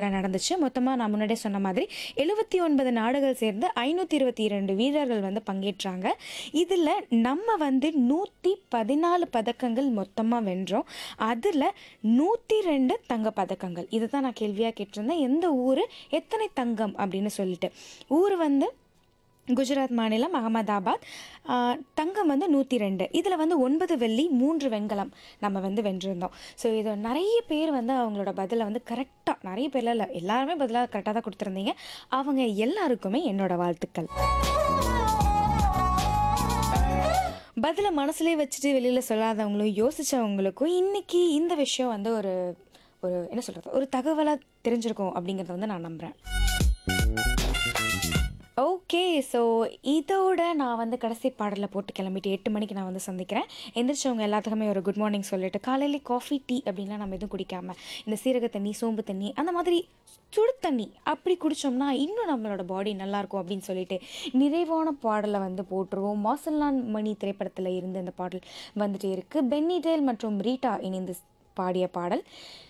போட்டியில் நடந்துச்சு மொத்தமாக நான் முன்னாடியே சொன்ன மாதிரி எழுபத்தி ஒன்பது நாடுகள் சேர்ந்து ஐநூற்றி இருபத்தி இரண்டு வீரர்கள் வந்து பங்கேற்றாங்க இதில் நம்ம வந்து நூற்றி பதினாலு பதக்கங்கள் மொத்தமாக வென்றோம் அதில் நூற்றி ரெண்டு தங்க பதக்கங்கள் இதுதான் நான் கேள்வியாக கேட்டிருந்தேன் எந்த ஊர் எத்தனை தங்கம் அப்படின்னு சொல்லிட்டு ஊர் வந்து குஜராத் மாநிலம் அகமதாபாத் ஆஹ், தங்கம் வந்து நூற்றி ரெண்டு இதில் வந்து ஒன்பது வெள்ளி மூன்று வெண்கலம் நம்ம வந்து வென்றிருந்தோம் ஸோ இது நிறைய பேர் வந்து அவங்களோட பதிலை வந்து கரெக்டாக நிறைய பேர்ல இல்லை எல்லாருமே பதிலாக கரெக்டாக தான் கொடுத்துருந்தீங்க அவங்க எல்லாருக்குமே என்னோட வாழ்த்துக்கள் பதிலை மனசுலேயே வச்சுட்டு வெளியில் சொல்லாதவங்களும் யோசிச்சவங்களுக்கும் இன்னைக்கு இந்த விஷயம் வந்து ஒரு ஒரு என்ன சொல்கிறது ஒரு தகவலாக தெரிஞ்சிருக்கும் அப்படிங்கிறத வந்து நான் நம்புகிறேன் ஓகே ஸோ இதோட நான் வந்து கடைசி பாடலில் போட்டு கிளம்பிட்டு எட்டு மணிக்கு நான் வந்து சந்திக்கிறேன் எந்திரிச்சவங்க எல்லாத்துக்குமே ஒரு குட் மார்னிங் சொல்லிட்டு காலையில காஃபி டீ அப்படின்லாம் நம்ம எதுவும் குடிக்காம இந்த சீரக தண்ணி சோம்பு தண்ணி அந்த மாதிரி சுடு தண்ணி அப்படி குடித்தோம்னா இன்னும் நம்மளோட பாடி நல்லாயிருக்கும் அப்படின்னு சொல்லிட்டு நிறைவான பாடலை வந்து போட்டுருவோம் மாசல்லான் மணி திரைப்படத்தில் இருந்து இந்த பாடல் வந்துட்டே இருக்குது பென்னி டேல் மற்றும் ரீட்டா இணைந்து பாடிய பாடல்